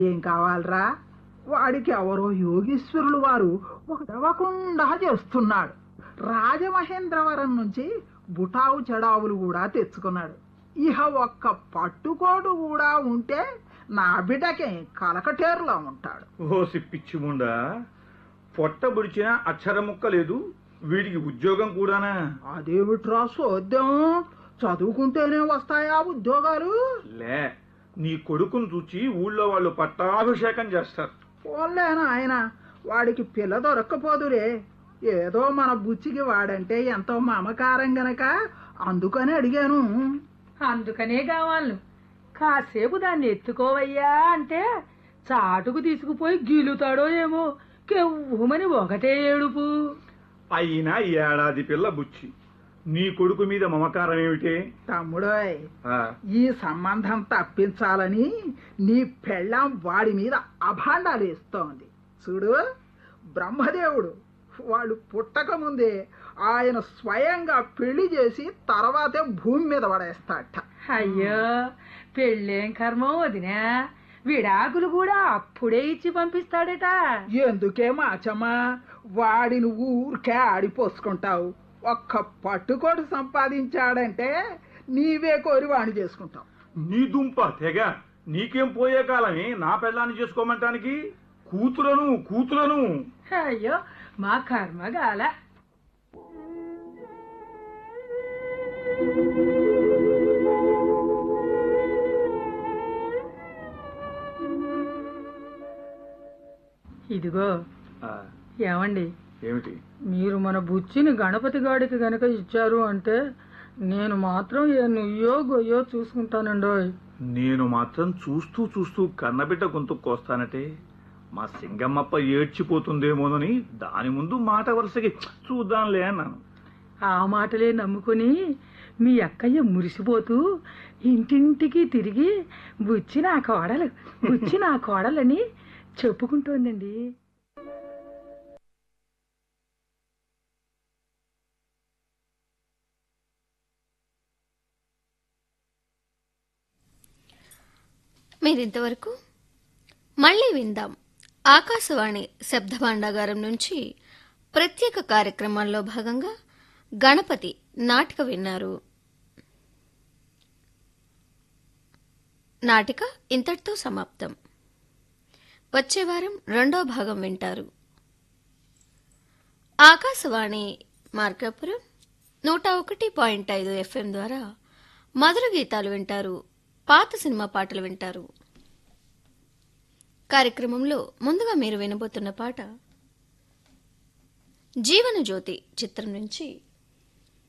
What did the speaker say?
ఏం కావాలరా వాడికి ఎవరో యోగీశ్వరులు వారు ఒక దవకుండా చేస్తున్నాడు రాజమహేంద్రవరం నుంచి బుటావు చెడావులు కూడా తెచ్చుకున్నాడు ఇహ ఒక్క పట్టుకోడు కూడా ఉంటే నా బిడ్డకి కలకటేరులో ఉంటాడు ఓసి పిచ్చిముండా పొట్ట బుడిచిన అక్షర ముక్క లేదు వీడికి ఉద్యోగం కూడానా అదేమిట్రా సోద్యం చదువుకుంటేనే వస్తాయా ఉద్యోగాలు లే నీ కొడుకును చూచి ఊళ్ళో వాళ్ళు పట్టాభిషేకం చేస్తారు పోన్లేనా ఆయన వాడికి పిల్ల దొరక్కపోదురే ఏదో మన బుచ్చికి వాడంటే ఎంతో మమకారం గనక అందుకని అడిగాను అందుకనే కావాలి కాసేపు దాన్ని ఎత్తుకోవయ్యా అంటే చాటుకు తీసుకుపోయి గీలుతాడో ఏమో కెవ్వుమని ఒకటే ఏడుపు అయినా ఏడాది పిల్ల బుచ్చి నీ కొడుకు మీద మమకారం ఏమిటే తమ్ముడోయ్ ఆ, ఈ సంబంధం తప్పించాలని నీ పెళ్ళాం వాడి మీద అభాండాలు ఇస్తోంది చూడు బ్రహ్మదేవుడు వాళ్ళు పుట్టక ముందే ఆయన స్వయంగా పెళ్లి చేసి తర్వాతే భూమి మీద పడేస్తాడట అయ్యో పెళ్ళేం కర్మం వదినా విడాకులు కూడా అప్పుడే ఇచ్చి పంపిస్తాడట ఎందుకే మాచమ్మా వాడిని ఊరికే ఆడిపోసుకుంటావు ఒక్క పట్టుకోడు సంపాదించాడంటే నీవే కోరి వాణి చేసుకుంటావు నీ దుంప తెగ నీకేం పోయే కాలమే నా పెళ్ళాన్ని చేసుకోమంటానికి కూతురను కూతురను అయ్యో మా కర్మ గాల ఇదిగో ఆ, ఏమండి ఏమిటి మీరు మన బుచ్చిని గణపతి గాడికి గనక ఇచ్చారు అంటే నేను మాత్రం ఏ నుయ్యో గొయ్యో చూసుకుంటానండోయ్ నేను మాత్రం చూస్తూ చూస్తూ కన్నబిడ్డ గొంతుకు కోస్తానటే మా సింగమ్మప్ప ఏడ్చిపోతుందేమోనని దాని ముందు మాట వరుసకి చూద్దాంలే అన్నాను ఆ మాటలే నమ్ముకుని మీ అక్కయ్య మురిసిపోతూ ఇంటింటికి తిరిగి బుచ్చి నా కోడలు బుచ్చి నా కోడలని చెప్పుకుంటోందండి మీరింతవరకు మళ్ళీ విందాం ఆకాశవాణి శబ్ద భాండాగారం నుంచి ప్రత్యేక కార్యక్రమాల్లో భాగంగా గణపతి నాటిక విన్నారు నాటిక ఇంతటితో సమాప్తం వచ్చే వారం రెండో భాగం వింటారు ఆకాశవాణి మార్కాపురం నూట ఒకటి పాయింట్ ఐదు ఎఫ్ఎం ద్వారా మధుర గీతాలు వింటారు పాత సినిమా పాటలు వింటారు కార్యక్రమంలో ముందుగా మీరు వినబోతున్న పాట జీవన జ్యోతి చిత్రం నుంచి